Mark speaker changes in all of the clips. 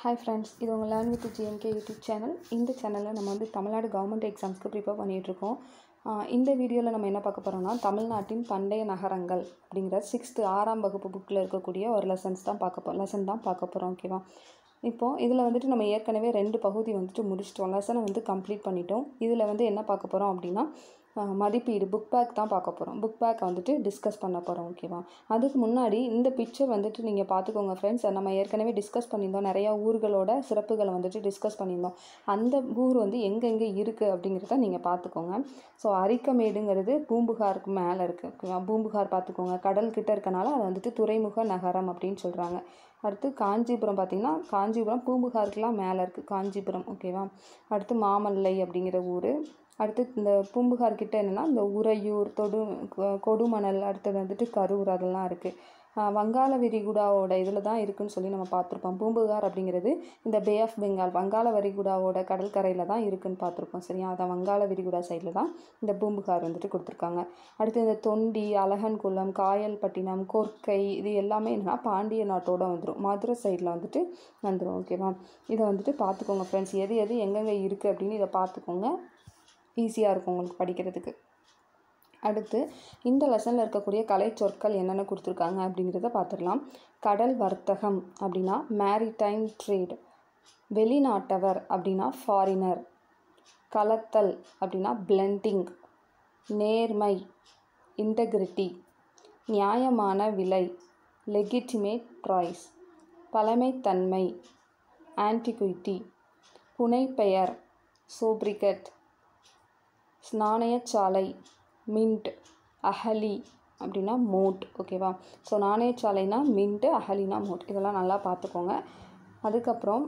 Speaker 1: hi friends இது உங்கள் learn with GMK YouTube channel இந்த சேனலில் நம்ம வந்து தமிழ்நாடு கவர்மெண்ட் எக்ஸாம்ஸ்க்கு ப்ரிப்பேர் பண்ணிகிட்ருக்கோம் இந்த வீடியோவில் நம்ம என்ன பார்க்க போகிறோம்னா தமிழ்நாட்டின் பண்டைய நகரங்கள் அப்படிங்கிற சிக்ஸ்த்து ஆறாம் வகுப்பு புக்கில் இருக்கக்கூடிய ஒரு லெசன்ஸ் தான் பார்க்க போகிறோம் லெசன் தான் பார்க்க போகிறோம் ஓகேவா இப்போது இதில் வந்துட்டு நம்ம ஏற்கனவே ரெண்டு பகுதி வந்துட்டு முடிச்சிட்டோம் லெசனை வந்து கம்ப்ளீட் பண்ணிட்டோம் இதில் வந்து என்ன பார்க்க போகிறோம் அப்படின்னா அஹ், மதிப்பீடு புக் பேக் தான் பார்க்க போகிறோம் புக் பேக் வந்துட்டு டிஸ்கஸ் பண்ண போகிறோம் ஓகேவா அதுக்கு முன்னாடி இந்த பிக்சர் வந்துட்டு நீங்கள் பார்த்துக்கோங்க ஃப்ரெண்ட்ஸ் நம்ம ஏற்கனவே டிஸ்கஸ் பண்ணியிருந்தோம் நிறையா ஊர்களோட சிறப்புகளை வந்துட்டு டிஸ்கஸ் பண்ணியிருந்தோம் அந்த ஊர் வந்து எங்கெங்கே இருக்குது அப்படிங்கிறத நீங்கள் பார்த்துக்கோங்க ஸோ அரிக்கமேடுங்கிறது பூம்புகாருக்கு மேலே இருக்குது ஓகேவா பூம்புகார் பார்த்துக்கோங்க கடல் கிட்ட இருக்கனால அது வந்துட்டு துறைமுக நகரம் அப்படின்னு சொல்கிறாங்க அடுத்து காஞ்சிபுரம் பார்த்திங்கன்னா காஞ்சிபுரம் பூம்புகாருக்குலாம் மேலே இருக்குது காஞ்சிபுரம் ஓகேவா அடுத்து மாமல்லை அப்படிங்கிற ஊர் அடுத்து இந்த பூம்புகார் கிட்ட என்னென்னா இந்த உறையூர் தொடு கொ- கொடுமணல் அடுத்தது வந்துட்டு கரூர் அதெல்லாம் இருக்குது வங்காள விரிகுடாவோட இதில் தான் இருக்குன்னு சொல்லி நம்ம பார்த்துருப்போம் பூம்புகார் அப்படிங்கிறது இந்த பே ஆஃப் பெங்கால் வங்காள விரிகுடாவோட கடற்கரையில் தான் இருக்குன்னு பார்த்துருப்போம் சரியா அதான் வங்காள விரிகுடா சைடில் தான் இந்த பூம்புகார் வந்துட்டு கொடுத்துருக்காங்க அடுத்து இந்த தொண்டி அழகன்குளம் காயல்பட்டினம் கொர்க்கை இது எல்லாமே என்னன்னா பாண்டிய நாட்டோட வந்துடும் மதுரை சைடில் வந்துட்டு வந்துடும் ஓகேவா இதை வந்துட்டு பார்த்துக்கோங்க ஃப்ரெண்ட்ஸ் எது எது எங்கெங்கே இருக்குது அப்படின்னு இதை பார்த்துக்கோங்க ஈஸியாக இருக்கும் உங்களுக்கு படிக்கிறதுக்கு அடுத்து இந்த லெசனில் இருக்கக்கூடிய கலை சொற்கள் என்னென்ன கொடுத்துருக்காங்க அப்படிங்கிறத பார்த்துடலாம் கடல் வர்த்தகம் அப்படின்னா மேரிடைம் ட்ரேட் வெளிநாட்டவர் அப்படின்னா ஃபாரினர் கலத்தல் அப்படின்னா பிளெண்டிங் நேர்மை இன்டெகிரிட்டி நியாயமான விலை லெகிட்டிமேட் ப்ரைஸ் பழமைத்தன்மை ஆன்டிகுயிட்டி புனைப்பெயர் சோப்ரிகட் நாணயச்சாலை மின்ட் அஹலி அப்படின்னா மோட் ஓகேவா ஸோ நாணயச்சாலைனா மின்ட்டு அஹலினா மோட் இதெல்லாம் நல்லா பார்த்துக்கோங்க அதுக்கப்புறம்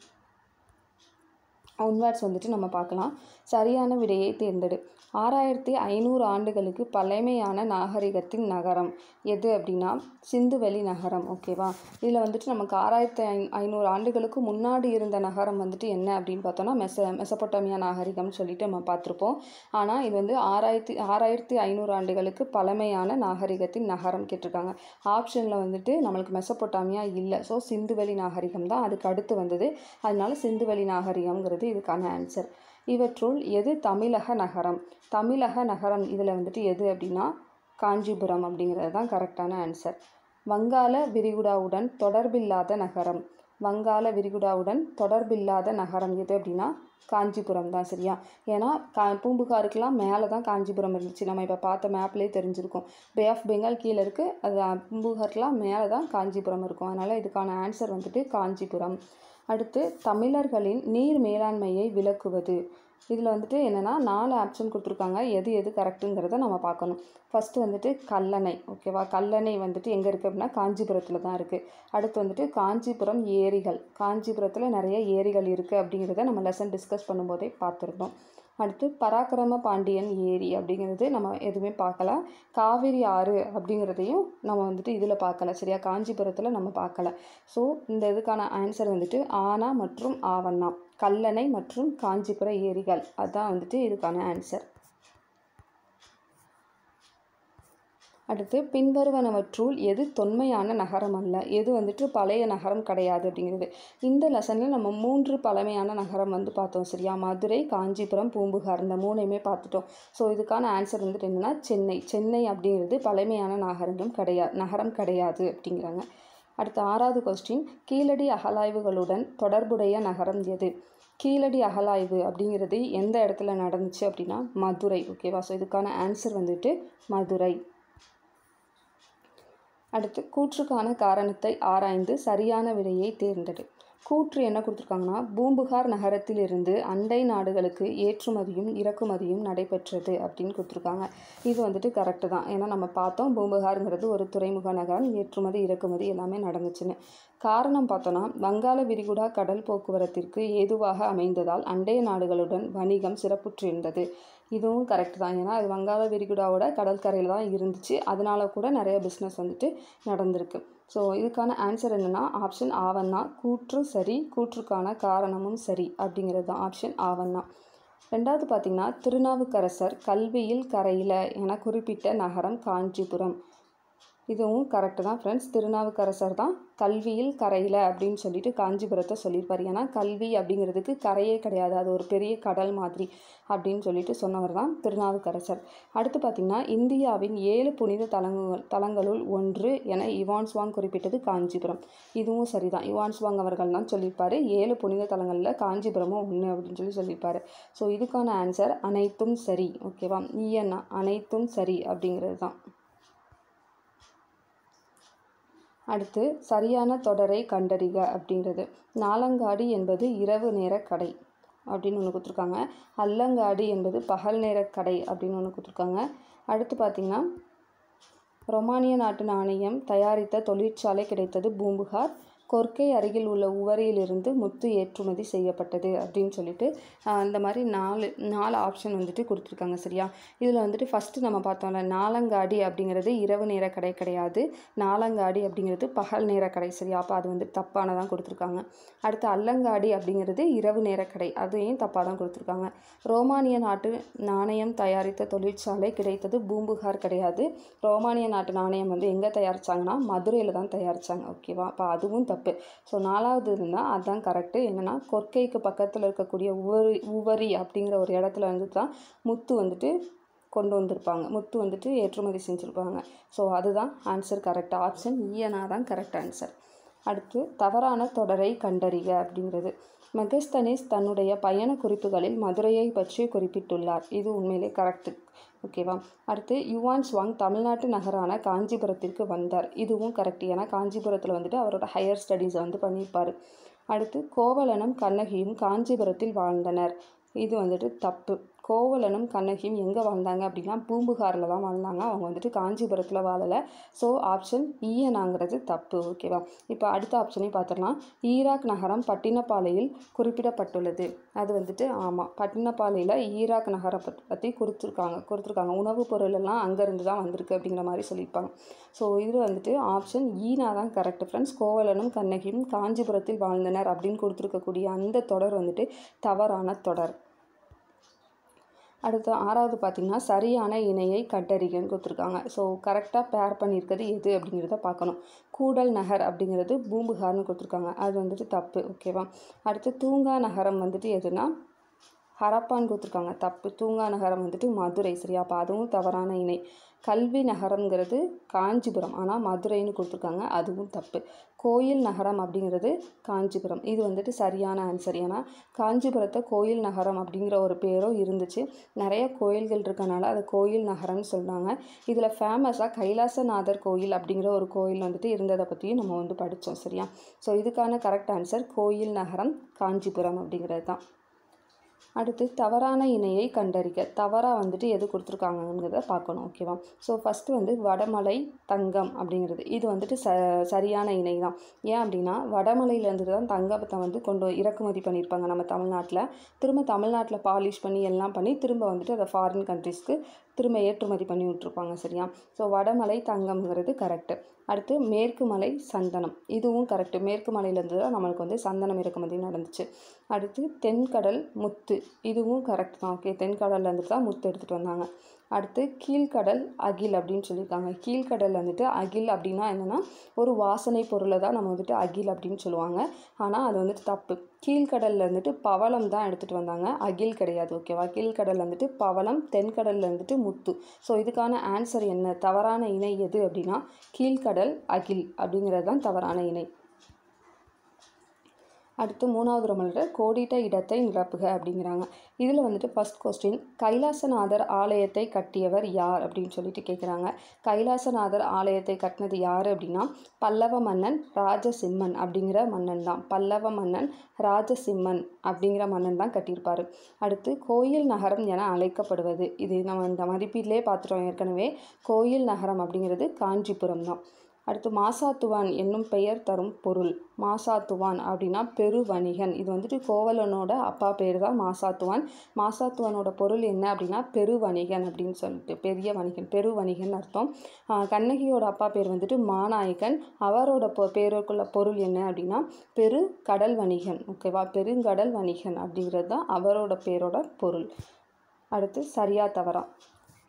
Speaker 1: ஒன்வேர்ட்ஸ் வந்துட்டு நம்ம பார்க்கலாம் சரியான விடையை தேர்ந்தெடு ஆறாயிரத்தி ஐநூறு ஆண்டுகளுக்கு பழமையான நாகரிகத்தின் நகரம் எது அப்படின்னா சிந்துவெளி நகரம் ஓகேவா இதில் வந்துட்டு நமக்கு ஆறாயிரத்தி ஐ ஐநூறு ஆண்டுகளுக்கு முன்னாடி இருந்த நகரம் வந்துட்டு என்ன அப்படின்னு பார்த்தோன்னா மெச மெசபொட்டாமியா நாகரிகம்னு சொல்லிட்டு நம்ம பார்த்துருப்போம் ஆனால் இது வந்து ஆறாயிரத்தி ஆறாயிரத்தி ஐநூறு ஆண்டுகளுக்கு பழமையான நாகரிகத்தின் நகரம் கேட்டிருக்காங்க ஆப்ஷனில் வந்துட்டு நம்மளுக்கு மெசபொட்டாமியா இல்லை ஸோ சிந்துவெளி நாகரிகம் தான் அதுக்கு அடுத்து வந்தது அதனால சிந்துவெளி நாகரிகம்ங்கிறது இதுக்கான ஆன்சர் இவற்றுள் எது தமிழக நகரம் தமிழக நகரம் இதில் வந்துட்டு எது அப்படின்னா காஞ்சிபுரம் அப்படிங்கிறது தான் கரெக்டான ஆன்சர் வங்காள விரிகுடாவுடன் தொடர்பில்லாத நகரம் வங்காள விரிகுடாவுடன் தொடர்பில்லாத நகரம் எது அப்படின்னா காஞ்சிபுரம் தான் சரியா ஏன்னா கா பூம்புகாருக்கெல்லாம் மேலே தான் காஞ்சிபுரம் இருந்துச்சு நம்ம இப்போ பார்த்த மேப்லேயே தெரிஞ்சிருக்கும் பே ஆஃப் பெங்கால் கீழே இருக்குது அது அஹ், பூம்புகாருக்கெல்லாம் மேலே தான் காஞ்சிபுரம் இருக்கும் அதனால் இதுக்கான ஆன்சர் வந்துட்டு காஞ்சிபுரம் அடுத்து தமிழர்களின் நீர் மேலாண்மையை விளக்குவது இதில் வந்துட்டு என்னென்னா நாலு ஆப்ஷன் கொடுத்துருக்காங்க எது எது கரெக்டுங்கிறத நம்ம பார்க்கணும் ஃபஸ்ட்டு வந்துட்டு கல்லணை ஓகேவா கல்லணை வந்துட்டு எங்கே இருக்குது அப்படின்னா காஞ்சிபுரத்தில் தான் இருக்குது அடுத்து வந்துட்டு காஞ்சிபுரம் ஏரிகள் காஞ்சிபுரத்தில் நிறைய ஏரிகள் இருக்குது அப்படிங்கிறத நம்ம லெசன் டிஸ்கஸ் பண்ணும்போதே பார்த்துருந்தோம் அடுத்து பராக்கிரம பாண்டியன் ஏரி அப்படிங்கிறது நம்ம எதுவுமே பார்க்கல காவிரி ஆறு அப்படிங்கிறதையும் நம்ம வந்துட்டு இதில் பார்க்கல சரியா காஞ்சிபுரத்தில் நம்ம பார்க்கல ஸோ இந்த இதுக்கான ஆன்சர் வந்துட்டு ஆனா மற்றும் ஆவண்ணா கல்லணை மற்றும் காஞ்சிபுர ஏரிகள் அதுதான் வந்துட்டு இதுக்கான ஆன்சர் அடுத்து பின்வருவனவற்றுள் எது தொன்மையான நகரம் அல்ல எது வந்துட்டு பழைய நகரம் கிடையாது அப்படிங்கிறது இந்த லெசனில் நம்ம மூன்று பழமையான நகரம் வந்து பார்த்தோம் சரியா மதுரை காஞ்சிபுரம் பூம்புகார் இந்த மூணையுமே பார்த்துட்டோம் ஸோ இதுக்கான ஆன்சர் வந்துட்டு என்னென்னா சென்னை சென்னை அப்படிங்கிறது பழமையான நகரங்களும் கிடையாது நகரம் கிடையாது அப்படிங்கிறாங்க அடுத்த ஆறாவது கொஸ்டின் கீழடி அகலாய்வுகளுடன் தொடர்புடைய நகரம் எது கீழடி அகலாய்வு அப்படிங்கிறது எந்த இடத்துல நடந்துச்சு அப்படின்னா மதுரை ஓகேவா ஸோ இதுக்கான ஆன்சர் வந்துட்டு மதுரை அடுத்து கூற்றுக்கான காரணத்தை ஆராய்ந்து சரியான விடையை தேர்ந்தெடு கூற்று என்ன கொடுத்துருக்காங்கன்னா பூம்புகார் நகரத்திலிருந்து அண்டை நாடுகளுக்கு ஏற்றுமதியும் இறக்குமதியும் நடைபெற்றது அப்படின்னு கொடுத்துருக்காங்க இது வந்துட்டு கரெக்டு தான் ஏன்னா நம்ம பார்த்தோம் பூம்புகாருங்கிறது ஒரு துறைமுக நகரம் ஏற்றுமதி இறக்குமதி எல்லாமே நடந்துச்சுன்னு காரணம் பார்த்தோன்னா வங்காள விரிகுடா கடல் போக்குவரத்திற்கு ஏதுவாக அமைந்ததால் அண்டை நாடுகளுடன் வணிகம் சிறப்புற்றிருந்தது இதுவும் கரெக்ட் தான் ஏன்னா அது வங்காள விரிகுடாவோட கடற்கரையில் தான் இருந்துச்சு அதனால கூட நிறைய பிஸ்னஸ் வந்துட்டு நடந்திருக்கு ஸோ இதுக்கான ஆன்சர் என்னென்னா ஆப்ஷன் ஆவண்ணா கூற்று சரி கூற்றுக்கான காரணமும் சரி அப்படிங்கிறது தான் ஆப்ஷன் ஆவண்ணா ரெண்டாவது பார்த்திங்கன்னா திருநாவுக்கரசர் கல்வியில் கரையில என குறிப்பிட்ட நகரம் காஞ்சிபுரம் இதுவும் கரெக்டு தான் ஃப்ரெண்ட்ஸ் திருநாவுக்கரசர் தான் கல்வியில் கரையில் அப்படின்னு சொல்லிட்டு காஞ்சிபுரத்தை சொல்லியிருப்பார் ஏன்னா கல்வி அப்படிங்கிறதுக்கு கரையே கிடையாது அது ஒரு பெரிய கடல் மாதிரி அப்படின்னு சொல்லிட்டு சொன்னவர் தான் திருநாவுக்கரசர் அடுத்து பார்த்திங்கன்னா இந்தியாவின் ஏழு புனித தலங்கள் தலங்களுள் ஒன்று என இவான்ஸ்வாங் குறிப்பிட்டது காஞ்சிபுரம் இதுவும் சரிதான் இவான்ஸ்வாங் அவர்கள் தான் சொல்லியிருப்பார் ஏழு புனித தலங்களில் காஞ்சிபுரமும் ஒன்று அப்படின்னு சொல்லி சொல்லியிருப்பார் ஸோ இதுக்கான ஆன்சர் அனைத்தும் சரி ஓகேவா ஈயன்னா அனைத்தும் சரி அப்படிங்கிறது தான் அடுத்து சரியான தொடரை கண்டறிக அப்படிங்கிறது நாலங்காடி என்பது இரவு நேர கடை அப்படின்னு ஒன்று கொடுத்துருக்காங்க அல்லங்காடி என்பது பகல் நேர கடை அப்படின்னு ஒன்று கொடுத்துருக்காங்க அடுத்து பார்த்திங்கன்னா ரொமானிய நாட்டு நாணயம் தயாரித்த தொழிற்சாலை கிடைத்தது பூம்புகார் கொர்க்கை அருகில் உள்ள உவரியிலிருந்து முத்து ஏற்றுமதி செய்யப்பட்டது அப்படின்னு சொல்லிட்டு இந்த மாதிரி நாலு நாலு ஆப்ஷன் வந்துட்டு கொடுத்துருக்காங்க சரியா இதில் வந்துட்டு ஃபஸ்ட்டு நம்ம பார்த்தோம்ல நாலங்காடி அப்படிங்கிறது இரவு நேர கடை கிடையாது நாலங்காடி அப்படிங்கிறது பகல் நேர கடை சரியா அப்போ அது வந்து தப்பானதான் கொடுத்துருக்காங்க அடுத்து அல்லங்காடி அப்படிங்கிறது இரவு நேர கடை அதையும் தப்பாக தான் கொடுத்துருக்காங்க ரோமானிய நாட்டு நாணயம் தயாரித்த தொழிற்சாலை கிடைத்தது பூம்புகார் கிடையாது ரோமானிய நாட்டு நாணயம் வந்து எங்கே தயாரித்தாங்கன்னா மதுரையில் தான் தயாரித்தாங்க ஓகேவா அப்போ அதுவும் தப்பு ஸோ நாலாவது இருந்தால் அதுதான் கரெக்டு என்னென்னா கொர்க்கைக்கு பக்கத்தில் இருக்கக்கூடிய உவரி உவரி அப்படிங்கிற ஒரு இடத்துல வந்து தான் முத்து வந்துட்டு கொண்டு வந்திருப்பாங்க முத்து வந்துட்டு ஏற்றுமதி செஞ்சுருப்பாங்க ஸோ அதுதான் ஆன்சர் கரெக்ட் ஆப்ஷன் ஈயனா தான் கரெக்ட் ஆன்சர் அடுத்து தவறான தொடரை கண்டறிக அப்படிங்கிறது மெகஸ்தனிஸ் தன்னுடைய பயண குறிப்புகளில் மதுரையை பற்றி குறிப்பிட்டுள்ளார் இது உண்மையிலே கரெக்டு ஓகேவா அடுத்து யுவான் ஸ்வாங் தமிழ்நாட்டு நகரான காஞ்சிபுரத்திற்கு வந்தார் இதுவும் கரெக்ட் ஏன்னா காஞ்சிபுரத்தில் வந்துட்டு அவரோட ஹையர் ஸ்டடீஸை வந்து பண்ணியிருப்பார் அடுத்து கோவலனும் கண்ணகியும் காஞ்சிபுரத்தில் வாழ்ந்தனர் இது வந்துட்டு தப்பு கோவலனும் கண்ணகியும் எங்கே வாழ்ந்தாங்க அப்படின்னா பூம்புகாரில் தான் வாழ்ந்தாங்க அவங்க வந்துட்டு காஞ்சிபுரத்தில் வாழலை ஸோ ஆப்ஷன் ஈயனாங்கிறது தப்பு ஓகேவா இப்போ அடுத்த ஆப்ஷனையும் பார்த்துடலாம் ஈராக் நகரம் பட்டினப்பாலையில் குறிப்பிடப்பட்டுள்ளது அது வந்துட்டு ஆமாம் பட்டினப்பாலையில் ஈராக் நகரை பற்றி கொடுத்துருக்காங்க கொடுத்துருக்காங்க உணவுப் பொருள் எல்லாம் அங்கேருந்து தான் வந்திருக்கு அப்படிங்கிற மாதிரி சொல்லியிருப்பாங்க ஸோ இது வந்துட்டு ஆப்ஷன் ஈனா தான் கரெக்ட் ஃப்ரெண்ட்ஸ் கோவலனும் கண்ணகியும் காஞ்சிபுரத்தில் வாழ்ந்தனர் அப்படின்னு கொடுத்துருக்கக்கூடிய அந்த தொடர் வந்துட்டு தவறான தொடர் அடுத்து ஆறாவது பார்த்திங்கன்னா சரியான இணையை கண்டறிகன்னு கொடுத்துருக்காங்க ஸோ கரெக்டாக பேர் பண்ணியிருக்கிறது எது அப்படிங்கிறத பார்க்கணும் கூடல் நகர் அப்படிங்கிறது பூம்புகார்னு கொடுத்துருக்காங்க அது வந்துட்டு தப்பு ஓகேவா அடுத்து தூங்கா நகரம் வந்துட்டு எதுனா ஹரப்பான்னு கொடுத்துருக்காங்க தப்பு தூங்கா நகரம் வந்துட்டு மதுரை சரியா அப்போ அதுவும் தவறான இணை கல்வி நகரம்ங்கிறது காஞ்சிபுரம் ஆனால் மதுரைன்னு கொடுத்துருக்காங்க அதுவும் தப்பு கோயில் நகரம் அப்படிங்கிறது காஞ்சிபுரம் இது வந்துட்டு சரியான ஆன்சர் ஏன்னா காஞ்சிபுரத்தை கோயில் நகரம் அப்படிங்கிற ஒரு பேரும் இருந்துச்சு நிறைய கோயில்கள் இருக்கனால அது கோயில் நகரம்னு சொல்கிறாங்க இதில் ஃபேமஸாக கைலாசநாதர் கோயில் அப்படிங்கிற ஒரு கோயில் வந்துட்டு இருந்ததை பற்றியும் நம்ம வந்து படித்தோம் சரியா ஸோ இதுக்கான கரெக்ட் ஆன்சர் கோயில் நகரம் காஞ்சிபுரம் அப்படிங்கிறது தான் அடுத்து தவறான இணையை கண்டறிக தவறாக வந்துட்டு எது கொடுத்துருக்காங்கங்கிறத பார்க்கணும் ஓகேவா ஸோ ஃபஸ்ட்டு வந்து வடமலை தங்கம் அப்படிங்கிறது இது வந்துட்டு ச சரியான இணை தான் ஏன் அப்படின்னா வடமலையிலேருந்து தான் தங்கத்தை வந்து கொண்டு இறக்குமதி பண்ணியிருப்பாங்க நம்ம தமிழ்நாட்டில் திரும்ப தமிழ்நாட்டில் பாலிஷ் பண்ணி எல்லாம் பண்ணி திரும்ப வந்துட்டு அதை ஃபாரின் கண்ட்ரீஸ்க்கு திரும்ப ஏற்றுமதி பண்ணி விட்ருப்பாங்க சரியா ஸோ வடமலை தங்கம்ங்கிறது கரெக்டு அடுத்து மேற்கு மலை சந்தனம் இதுவும் கரெக்டு மேற்கு மலையிலேருந்து தான் நம்மளுக்கு வந்து சந்தனம் இறக்குமதி நடந்துச்சு அடுத்து தென்கடல் முத்து இதுவும் கரெக்ட் தான் ஓகே தென்கடல்லேருந்து தான் முத்து எடுத்துகிட்டு வந்தாங்க அடுத்து கீழ்கடல் அகில் அப்படின்னு சொல்லியிருக்காங்க கீழ்கடல் வந்துட்டு அகில் அப்படின்னா என்னென்னா ஒரு வாசனை பொருளை தான் நம்ம வந்துட்டு அகில் அப்படின்னு சொல்லுவாங்க ஆனால் அது வந்துட்டு தப்பு கீழ்கடலில் வந்துட்டு பவளம் தான் எடுத்துகிட்டு வந்தாங்க அகில் கிடையாது ஓகேவா கீழ்கடல் வந்துட்டு பவளம் தென்கடலில் வந்துட்டு முத்து ஸோ இதுக்கான ஆன்சர் என்ன தவறான இணை எது அப்படின்னா கீழ்கடல் அகில் அப்படிங்கிறது தான் தவறான இணை அடுத்து மூணாவது ரொமலில் கோடிட்ட இடத்தை நிரப்புக அப்படிங்கிறாங்க இதில் வந்துட்டு ஃபஸ்ட் கொஸ்டின் கைலாசநாதர் ஆலயத்தை கட்டியவர் யார் அப்படின்னு சொல்லிட்டு கேட்குறாங்க கைலாசநாதர் ஆலயத்தை கட்டினது யார் அப்படின்னா பல்லவ மன்னன் ராஜசிம்மன் அப்படிங்கிற மன்னன் தான் பல்லவ மன்னன் ராஜசிம்மன் அப்படிங்கிற மன்னன் தான் கட்டியிருப்பார் அடுத்து கோயில் நகரம் என அழைக்கப்படுவது இது நம்ம இந்த மதிப்பீட்டிலே பார்த்துட்டோம் ஏற்கனவே கோயில் நகரம் அப்படிங்கிறது காஞ்சிபுரம் தான் அடுத்து மாசாத்துவான் என்னும் பெயர் தரும் பொருள் மாசாத்துவான் அப்படின்னா பெருவணிகன் இது வந்துட்டு கோவலனோட அப்பா பேர் தான் மாசாத்துவான் மாசாத்துவானோட பொருள் என்ன அப்படின்னா பெருவணிகன் அப்படின்னு சொல்லிட்டு பெரிய வணிகன் பெருவணிகன் அர்த்தம் கண்ணகியோட அப்பா பேர் வந்துட்டு மாநாயகன் அவரோட பொ பேருக்குள்ள பொருள் என்ன அப்படின்னா பெரு கடல் வணிகன் ஓகேவா பெருங்கடல் வணிகன் அப்படிங்கிறது தான் அவரோட பேரோட பொருள் அடுத்து சரியா தவறா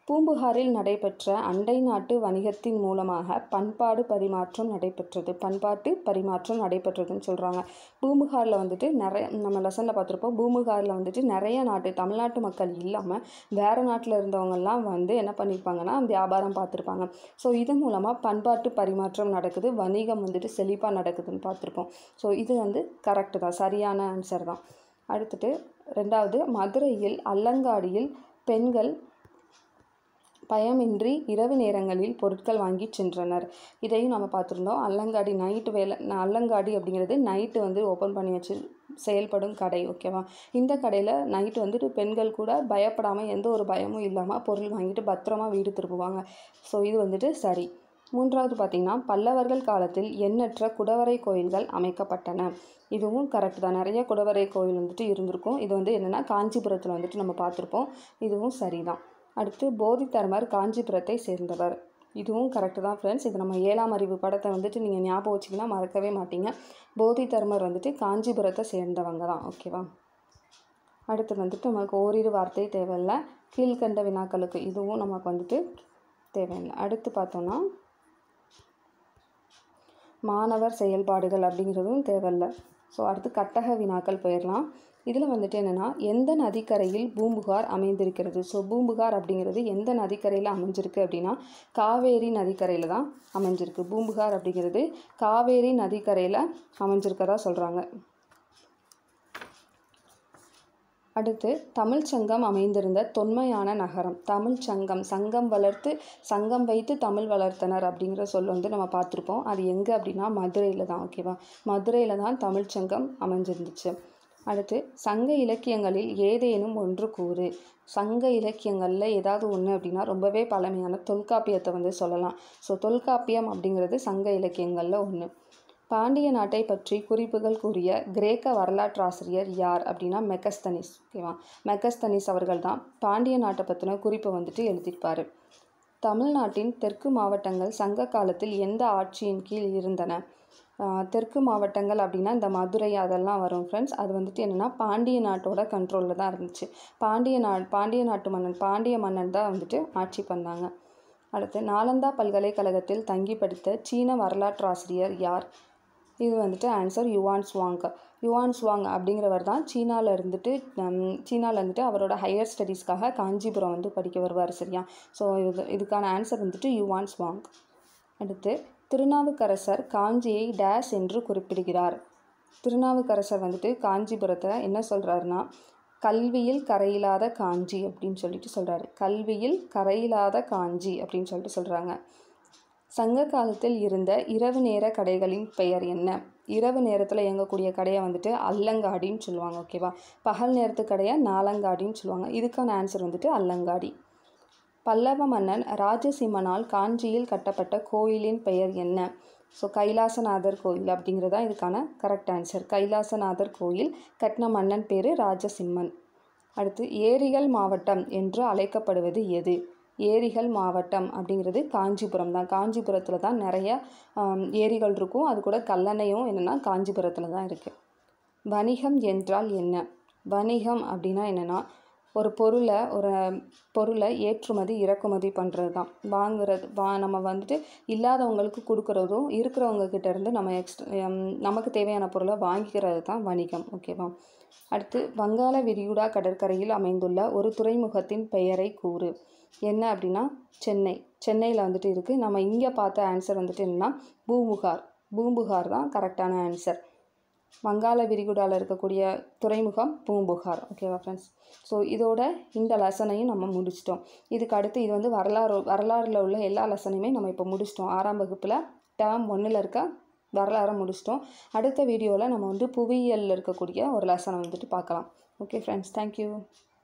Speaker 1: பூம்புகாரில் நடைபெற்ற அண்டை நாட்டு வணிகத்தின் மூலமாக பண்பாடு பரிமாற்றம் நடைபெற்றது பண்பாட்டு பரிமாற்றம் நடைபெற்றதுன்னு சொல்கிறாங்க பூம்புகாரில் வந்துட்டு நிறைய நம்ம லெசனில் பார்த்துருப்போம் பூம்புகாரில் வந்துட்டு நிறைய நாட்டு தமிழ்நாட்டு மக்கள் இல்லாமல் வேறு நாட்டில் இருந்தவங்கெல்லாம் வந்து என்ன பண்ணியிருப்பாங்கன்னா வியாபாரம் பார்த்துருப்பாங்க ஸோ இது மூலமாக பண்பாட்டு பரிமாற்றம் நடக்குது வணிகம் வந்துட்டு செழிப்பாக நடக்குதுன்னு பார்த்துருப்போம் ஸோ இது வந்து கரெக்டு தான் சரியான ஆன்சர் தான் அடுத்துட்டு ரெண்டாவது மதுரையில் அல்லங்காடியில் பெண்கள் பயமின்றி இரவு நேரங்களில் பொருட்கள் வாங்கி சென்றனர் இதையும் நம்ம பார்த்துருந்தோம் அல்லங்காடி நைட்டு வேலை அல்லங்காடி அப்படிங்கிறது நைட்டு வந்து ஓப்பன் பண்ணி வச்சு செயல்படும் கடை ஓகேவா இந்த கடையில் நைட்டு வந்துட்டு பெண்கள் கூட பயப்படாமல் எந்த ஒரு பயமும் இல்லாமல் பொருள் வாங்கிட்டு பத்திரமா வீடு திரும்புவாங்க ஸோ இது வந்துட்டு சரி மூன்றாவது பார்த்திங்கன்னா பல்லவர்கள் காலத்தில் எண்ணற்ற குடவரை கோயில்கள் அமைக்கப்பட்டன இதுவும் கரெக்ட் தான் நிறைய குடவரை கோயில் வந்துட்டு இருந்திருக்கும் இது வந்து என்னென்னா காஞ்சிபுரத்தில் வந்துட்டு நம்ம பார்த்துருப்போம் இதுவும் சரிதான் அடுத்து போதிதர்மர் காஞ்சிபுரத்தை சேர்ந்தவர் இதுவும் கரெக்டு தான் ஃப்ரெண்ட்ஸ் இது நம்ம ஏழாம் அறிவு படத்தை வந்துட்டு நீங்கள் ஞாபகம் வச்சிங்கன்னா மறக்கவே மாட்டீங்க போதிதர்மர் வந்துட்டு காஞ்சிபுரத்தை சேர்ந்தவங்க தான் ஓகேவா அடுத்து வந்துட்டு நமக்கு ஓரிரு வார்த்தை தேவையில்லை கீழ்கண்ட வினாக்களுக்கு இதுவும் நமக்கு வந்துட்டு தேவையில்லை அடுத்து பார்த்தோன்னா மாணவர் செயல்பாடுகள் அப்படிங்கிறதும் தேவையில்லை ஸோ அடுத்து கட்டக வினாக்கள் போயிடலாம் இதில் வந்துட்டு என்னென்னா எந்த நதிக்கரையில் பூம்புகார் அமைந்திருக்கிறது ஸோ பூம்புகார் அப்படிங்கிறது எந்த நதிக்கரையில் அமைஞ்சிருக்கு அப்படின்னா காவேரி நதிக்கரையில் தான் அமைஞ்சிருக்கு பூம்புகார் அப்படிங்கிறது காவேரி நதிக்கரையில் அமைஞ்சிருக்கதா சொல்கிறாங்க அடுத்து தமிழ் சங்கம் அமைந்திருந்த தொன்மையான நகரம் தமிழ் சங்கம் சங்கம் வளர்த்து சங்கம் வைத்து தமிழ் வளர்த்தனர் அப்படிங்கிற சொல் வந்து நம்ம பார்த்துருப்போம் அது எங்கே அப்படின்னா மதுரையில் தான் ஓகேவா மதுரையில் தான் தமிழ் சங்கம் அமைஞ்சிருந்துச்சு அடுத்து சங்க இலக்கியங்களில் ஏதேனும் ஒன்று கூறு சங்க இலக்கியங்களில் ஏதாவது ஒன்று அப்படின்னா ரொம்பவே பழமையான தொல்காப்பியத்தை வந்து சொல்லலாம் ஸோ தொல்காப்பியம் அப்படிங்கிறது சங்க இலக்கியங்களில் ஒன்று பாண்டிய நாட்டை பற்றி குறிப்புகள் கூறிய கிரேக்க வரலாற்றாசிரியர் யார் அப்படின்னா மெகஸ்தனிஸ் ஓகேவா மெகஸ்தனிஸ் அவர்கள் தான் பாண்டிய நாட்டை பற்றின குறிப்பை வந்துட்டு எழுதியிருப்பார் தமிழ்நாட்டின் தெற்கு மாவட்டங்கள் சங்க காலத்தில் எந்த ஆட்சியின் கீழ் இருந்தன தெற்கு மாவட்டங்கள் அப்படின்னா இந்த மதுரை அதெல்லாம் வரும் ஃப்ரெண்ட்ஸ் அது வந்துட்டு என்னென்னா பாண்டிய நாட்டோட கண்ட்ரோலில் தான் இருந்துச்சு பாண்டிய நா பாண்டிய நாட்டு மன்னன் பாண்டிய மன்னன் தான் வந்துட்டு ஆட்சி பண்ணாங்க அடுத்து நாலந்தா பல்கலைக்கழகத்தில் தங்கி படித்த சீன வரலாற்றாசிரியர் யார் இது வந்துட்டு answer Yuan Chwang Yuan Chwang அப்படிங்கிறவர் தான் சீனாவில் இருந்துட்டு சீனாவில் இருந்துட்டு அவரோட ஹையர் ஸ்டடீஸ்க்காக காஞ்சிபுரம் வந்து படிக்க வருவார் சரியா ஸோ இது இதுக்கான ஆன்சர் வந்துட்டு யுவான் ஸ்வாங் அடுத்து திருநாவுக்கரசர் காஞ்சியை டேஸ் என்று குறிப்பிடுகிறார் திருநாவுக்கரசர் வந்துட்டு காஞ்சிபுரத்தை என்ன சொல்கிறாருன்னா கல்வியில் கரையில்லாத காஞ்சி அப்படின்னு சொல்லிட்டு சொல்கிறாரு கல்வியில் கரையில்லாத காஞ்சி அப்படின்னு சொல்லிட்டு சொல்கிறாங்க சங்க காலத்தில் இருந்த இரவு நேர கடைகளின் பெயர் என்ன இரவு நேரத்தில் இயங்கக்கூடிய கடையை வந்துட்டு அல்லங்காடின்னு சொல்லுவாங்க ஓகேவா பகல் நேரத்து கடையை நாலங்காடின்னு சொல்லுவாங்க இதுக்கான ஆன்சர் வந்துட்டு அல்லங்காடி பல்லவ மன்னன் ராஜசிம்மனால் காஞ்சியில் கட்டப்பட்ட கோயிலின் பெயர் என்ன ஸோ கைலாசநாதர் கோயில் அப்படிங்கிறதா இதுக்கான கரெக்ட் ஆன்சர் கைலாசநாதர் கோயில் கட்டின மன்னன் பேர் ராஜசிம்மன் அடுத்து ஏரிகள் மாவட்டம் என்று அழைக்கப்படுவது எது ஏரிகள் மாவட்டம் அப்படிங்கிறது காஞ்சிபுரம் தான் காஞ்சிபுரத்தில் தான் நிறைய ஏரிகள் இருக்கும் அது கூட கல்லணையும் என்னென்னா காஞ்சிபுரத்தில் தான் இருக்குது வணிகம் என்றால் என்ன வணிகம் அப்படின்னா என்னென்னா ஒரு பொருளை ஒரு பொருளை ஏற்றுமதி இறக்குமதி பண்ணுறது தான் வாங்குறது வா நம்ம வந்துட்டு இல்லாதவங்களுக்கு கொடுக்குறதும் இருக்கிறவங்க கிட்ட இருந்து நம்ம எக்ஸ்ட்ரா நமக்கு தேவையான பொருளை வாங்கிக்கிறது தான் வணிகம் ஓகேவா அடுத்து வங்காள விரிகுடா கடற்கரையில் அமைந்துள்ள ஒரு துறைமுகத்தின் பெயரை கூறு என்ன அப்படின்னா சென்னை சென்னையில் வந்துட்டு இருக்குது நம்ம இங்கே பார்த்த ஆன்சர் வந்துட்டு என்னன்னா பூம்புகார் பூம்புகார் தான் கரெக்டான ஆன்சர் வங்காள விரிகுடாவில் இருக்கக்கூடிய துறைமுகம் பூம்புகார் ஓகேவா ஃப்ரெண்ட்ஸ் ஸோ இதோட இந்த லெசனையும் நம்ம முடிச்சிட்டோம் இதுக்கு அடுத்து இது வந்து வரலாறு வரலாறில் உள்ள எல்லா லெசனையுமே நம்ம இப்போ முடிச்சிட்டோம் ஆறாம் வகுப்பில் டேர்ம் ஒன்றில் இருக்க வரலாறை முடிச்சிட்டோம் அடுத்த வீடியோவில் நம்ம வந்து புவியியலில் இருக்கக்கூடிய ஒரு லெசனை வந்துட்டு பார்க்கலாம் ஓகே ஃப்ரெண்ட்ஸ் தேங்க்யூ